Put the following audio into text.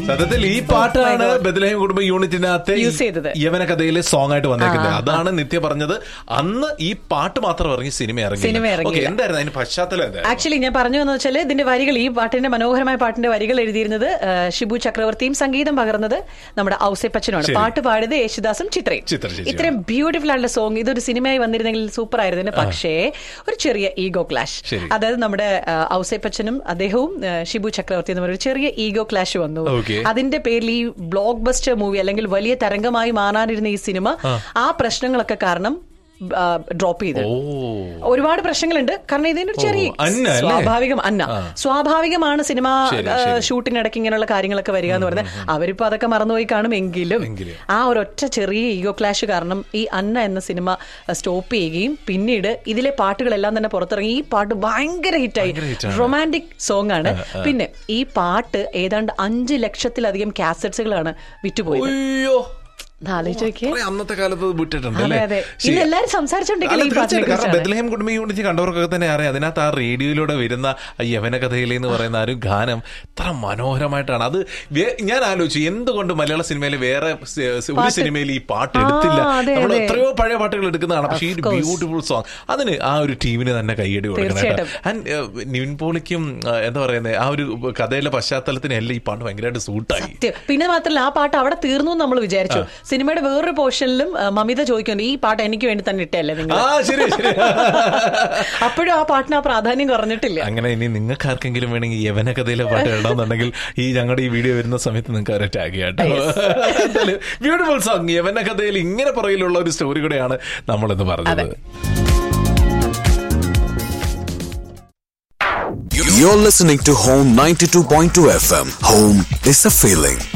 സത്യത്തിൽ ഈ പാട്ടാണ് ബദലഹം കുടുംബ യൂണിറ്റിനകത്തെ ഈ Use ചെയ്തത്. യവന കഥയിലെ സോങ് ആയിട്ട് വന്നേക്കുന്നത് അതാണ് നിത്യ പറഞ്ഞത് അന്ന് ഈ പാട്ട് മാത്രം ഇറങ്ങി സിനിമ ഇറങ്ങി സിനിമ ഇറങ്ങിയില്ല. ഓക്കെ എന്തായിരുന്നു അതിന് പശ്ചാത്തലം എന്തായിരുന്നു ആക്ച്വലി ഞാൻ പറഞ്ഞു എന്ന് വെച്ചാൽ ഇതിന്റെ വരികൾ ഈ പാട്ടിന്റെ മനോഹരമായ പാട്ടിന്റെ വരികൾ എഴുതിയിരുന്നത് ആ, ഷിബു ചക്രവർത്തിയും സംഗീതം പകർന്നത് നമ്മുടെ ഔസേപ്പച്ചനാണ് ശരി. പാട്ട് പാടിയത് യേശുദാസും ചിത്രയും ചിത്ര ചേച്ചിയാണ്. ഇത്രയും ബ്യൂട്ടിഫുൾ ആയിട്ടുള്ള സോങ് ഇതൊരു സിനിമയായി വന്നിരുന്നെങ്കിൽ സൂപ്പർ ആയിരുന്നു പക്ഷേ ഒരു ചെറിയ ഈഗോ ക്ലാഷ് ശരി. അതായത് നമ്മുടെ ആ, ഔസേപ്പച്ചനും അദ്ദേഹവും ആ, ഷിബു ചക്രവർത്തി എന്ന് പറയുന്ന ഒരു ചെറിയ ഈഗോ ക്ലാഷ് വന്നു Okay. അതിന്റെ പേരിൽ ഈ ബ്ലോക്ക് ബസ്റ്റർ മൂവി അല്ലെങ്കിൽ വലിയ തരംഗമായി മാറാനിരുന്ന ഈ സിനിമ ആ പ്രശ്നങ്ങളൊക്കെ കാരണം ഡ്രോപ്പ് ചെയ്തു ഓ ഒരുപാട് പ്രശ്നങ്ങളുണ്ട് കാരണം ഇതിനൊരു ചെറിയ ഓ, അന്ന അല്ലേ? സ്വാഭാവികം അന്ന സ്വാഭാവികമാണ് സിനിമ ശരി, ആ, ശരി. ഷൂട്ടിനിടയ്ക്ക് ഇങ്ങനെയുള്ള കാര്യങ്ങളൊക്കെ വരിക എന്ന് പറഞ്ഞാൽ അവരിപ്പോ അതൊക്കെ മറന്നുപോയി കാണും എങ്കിലും എങ്കിലും. ആ ഒരൊറ്റ ചെറിയ ഈഗോ ക്ലാഷ് കാരണം ഈ അന്ന എന്ന സിനിമ സ്റ്റോപ്പ് ചെയ്യുകയും പിന്നീട് ഇതിലെ പാട്ടുകളെല്ലാം തന്നെ പുറത്തിറങ്ങി ഈ പാട്ട് ഭയങ്കര ഹിറ്റായി ഭയങ്കര hit ആണ്. റൊമാൻറ്റിക് സോങ് ആണ് പിന്നെ ഈ പാട്ട് ഏതാണ്ട് അഞ്ച് ലക്ഷത്തിലധികം കാസറ്റ്സുകളാണ് വിറ്റുപോയത് അയ്യോ ഒന്ന് ആലോചിച്ച് നോക്കിയേ കുറെ അന്നത്തെ കാലത്ത് അത് വിട്ടിട്ടുണ്ട് അതെ അല്ലേ അതെ ശരി. ഇന്ന് എല്ലാരും സംസാരിച്ചോണ്ടിരിക്കുന്നത് ഈ അല്ല, പാട്ടിനെ തീർച്ചയായിട്ടും. കാരണം കുറിച്ചാണ് ബദലഹം കുടുംബ യൂണിറ്റ് കണ്ടവർക്കൊക്കെ തന്നെ അറിയാം അതിനകത്ത് ആ റേഡിയോയിലൂടെ വരുന്ന ആ യവന കഥയിലെ എന്ന് പറയുന്ന ആ ഒരു ഗാനം ഇത്ര മനോഹരമായിട്ടാണ് അത് വേ- ഞാൻ ആലോചിച്ചു എന്തുകൊണ്ട് മലയാള സിനിമയിൽ വേറെ സ- സ- ഒരു സിനിമയിൽ ഈ പാട്ട് എടുത്തില്ല ആ, അതെ, നമ്മൾ അതെ. എത്രയോ പഴയ പാട്ടുകൾ എടുക്കുന്നതാണ് പക്ഷേ ഈ Of course. ബ്യൂട്ടിഫുൾ സോങ് അതിന് ആ ഒരു ടീമിന് തന്നെ കൈയടി കൊടുക്കണം തീർച്ചയായിട്ടും. ആൻഡ് നിവിൻ പോളിക്കും ആ, എന്താ പറയുന്നത് ആ ഒരു കഥയിലെ പശ്ചാത്തലത്തിന് എല്ലാം ഈ പാട്ട് ഭയങ്കരമായിട്ട് സൂട്ടായി സത്യം. പിന്നെ മാത്രമല്ല ആ പാട്ട് അവിടെ തീർന്നു എന്ന് നമ്മൾ വിചാരിച്ചു സിനിമയുടെ വേറൊരു പോർഷനിലും ആ, മമിത ചോദിക്കുന്നു ഈ പാട്ട് എനിക്ക് വേണ്ടി തന്നെ ഇട്ടല്ലേ നിങ്ങൾ ആ ശരി ശരി അപ്പോഴും ആ പാട്ടിന് ആ പ്രാധാന്യം കുറഞ്ഞിട്ടില്ല അങ്ങനെ ഇനി നിങ്ങൾക്ക് ആർക്കെങ്കിലും വേണമെങ്കിൽ യവന കഥയിലെ പാട്ട് ഇടണമെന്നുണ്ടെങ്കിൽ ഈ ഞങ്ങളുടെ ഈ വീഡിയോ വരുന്ന സമയത്ത് നിങ്ങൾക്ക് അവരെ ടാഗ് ചെയ്യാട്ടോ ബ്യൂട്ടിഫുൾ സോങ് യവന കഥയിൽ ഇങ്ങനെ പുറകിലുള്ള ഒരു സ്റ്റോറി കൂടെയാണ് നമ്മളിന്ന് പറഞ്ഞത് You're listening to Home 92.2 FM. Home is a feeling.